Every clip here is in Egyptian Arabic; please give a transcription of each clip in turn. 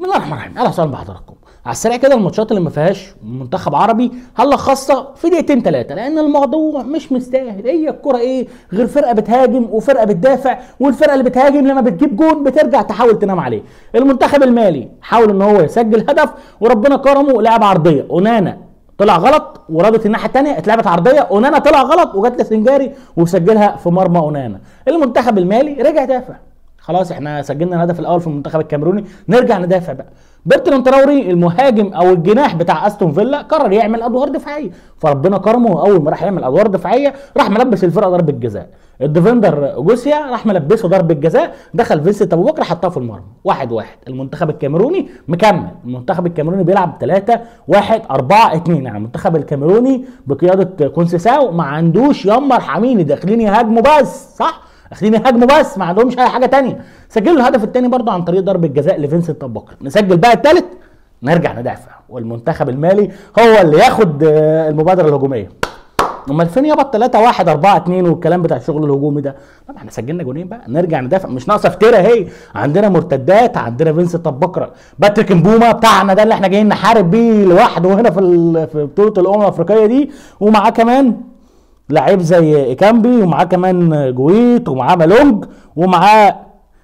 بسم الله الرحمن الرحيم اهلا وسهلا بحضراتكم على السريع كده الماتشات اللي ما فيهاش منتخب عربي هنلخصها في دقيقتين ثلاثه لان الموضوع مش مستاهل هي الكره ايه غير فرقه بتهاجم وفرقه بتدافع والفرقه اللي بتهاجم لما بتجيب جون بترجع تحاول تنام عليه المنتخب المالي حاول ان هو يسجل هدف وربنا كرمه لعب عرضيه اونانا طلع غلط ورادت الناحيه الثانيه اتلعبت عرضيه اونانا طلع غلط وجت لسنجاري وسجلها في مرمى اونانا المنتخب المالي رجع دافع خلاص احنا سجلنا الهدف الاول في المنتخب الكاميروني نرجع ندافع بقى برتراند تراوري المهاجم او الجناح بتاع استون فيلا قرر يعمل ادوار دفاعيه فربنا كرمه اول ما راح يعمل ادوار دفاعيه راح ملبس الفرقه ضربه جزاء الديفندر جوسيا راح ملبسه ضربه جزاء دخل فينسنت ابو بكر حطها في المرمى واحد واحد المنتخب الكاميروني مكمل المنتخب الكاميروني بيلعب 3 1 4 2 يعني المنتخب الكاميروني بقياده كونسيساو ما عندوش يمر حميني داخلين يهاجموا بس صح داخلين يهاجموا بس ما عندهمش اي حاجه تانية سجلوا الهدف الثاني برضه عن طريق ضربه جزاء لفينسنت ابو بكر نسجل بقى الثالث نرجع ندافع والمنتخب المالي هو اللي ياخد آه، المبادره الهجوميه امال فين يابا 3 1 4 2 والكلام بتاع الشغل الهجومي ده طب احنا سجلنا جونين بقى نرجع ندافع مش ناقصه افترا اهي عندنا مرتدات عندنا فينسنت ابو بكر باتريك مبوما بتاعنا ده اللي احنا جايين نحارب بيه لوحده هنا في ال- في بطوله الامم الافريقيه دي ومعاه كمان لعيب زي ايكامبي ومعاه كمان جويت ومعاه مالونج ومعاه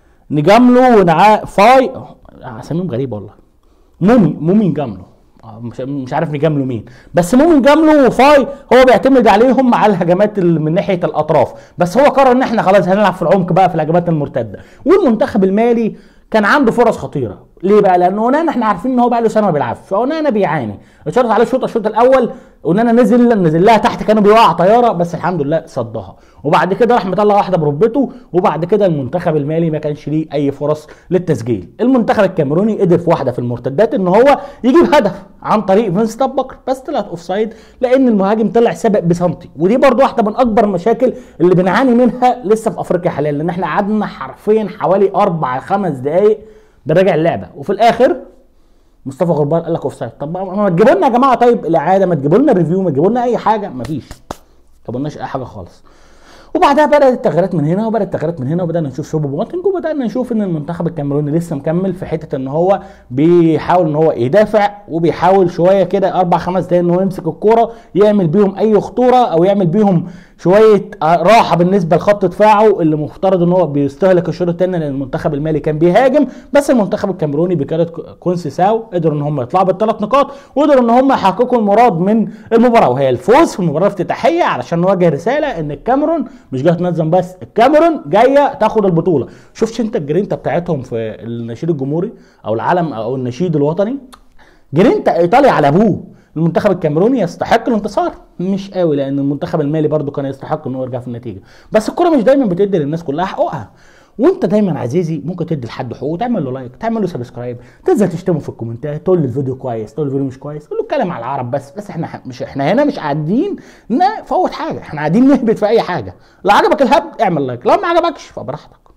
نجاملو ومعاه فاي آه، اساميهم غريبه والله مومي مومي نجاملو آه، مش مش عارف نجاملو مين بس مومي نجاملو وفاي هو بيعتمد عليهم على الهجمات ال- من ناحيه الاطراف بس هو قرر ان احنا خلاص هنلعب في العمق بقى في الهجمات المرتده والمنتخب المالي كان عنده فرص خطيره ليه بقى لان اونانا احنا عارفين ان هو بقى له سنه ما بيلعبش فاونانا بيعاني اتشرط عليه الشوط الشوط الاول اونانا نزل نزل لها تحت كانوا بيوقع طياره بس الحمد لله صدها وبعد كده راح مطلع واحده بركبته وبعد كده المنتخب المالي ما كانش ليه اي فرص للتسجيل المنتخب الكاميروني قدر في واحده في المرتدات ان هو يجيب هدف عن طريق فينس بكر بس طلعت اوف سايد لان المهاجم طلع سابق بسنتي ودي برضو واحده من اكبر المشاكل اللي بنعاني منها لسه في افريقيا حاليا لان احنا قعدنا حرفيا حوالي اربع خمس دقائق بنراجع اللعبه وفي الاخر مصطفى غربال قال لك اوف سايد طب ما ما تجيبوا لنا يا جماعه طيب الاعاده ما تجيبوا لنا ريفيو ما تجيبوا لنا اي حاجه مفيش ما جابولناش اي حاجه خالص وبعدها بدات التغييرات من هنا وبدات التغييرات من هنا وبدانا نشوف شوب بواتنج وبدانا نشوف ان المنتخب الكاميروني لسه مكمل في حته ان هو بيحاول ان هو يدافع وبيحاول شويه كده اربع خمس دقايق ان هو يمسك الكوره يعمل بيهم اي خطوره او يعمل بيهم شويه آه، راحه بالنسبه لخط دفاعه اللي مفترض ان هو بيستهلك الشوط الثاني لان المنتخب المالي كان بيهاجم بس المنتخب الكاميروني بقياده كونسيساو قدروا ان هم يطلعوا بالثلاث نقاط وقدروا ان هم يحققوا المراد من المباراه وهي الفوز في المباراه الافتتاحيه علشان نوجه رساله ان الكاميرون مش جايه تنظم بس الكاميرون جايه تاخد البطوله شفتش انت الجرينتا بتاعتهم في النشيد الجمهوري او العلم او النشيد الوطني جرينتا ايطاليا على ابوه المنتخب الكاميروني يستحق الانتصار مش قوي لان المنتخب المالي برضو كان يستحق انه يرجع في النتيجه بس الكره مش دايما بتدي للناس كلها حقوقها وانت دايما عزيزي ممكن تدي لحد حقوقه تعمل له لايك تعمل له سبسكرايب تنزل تشتمه في الكومنتات تقول له الفيديو كويس تقول له الفيديو مش كويس قول له اتكلم على العرب بس بس احنا مش احنا هنا مش قاعدين نفوت حاجه احنا قاعدين نهبط في اي حاجه لو عجبك الهبد اعمل لايك لو ما عجبكش فبراحتك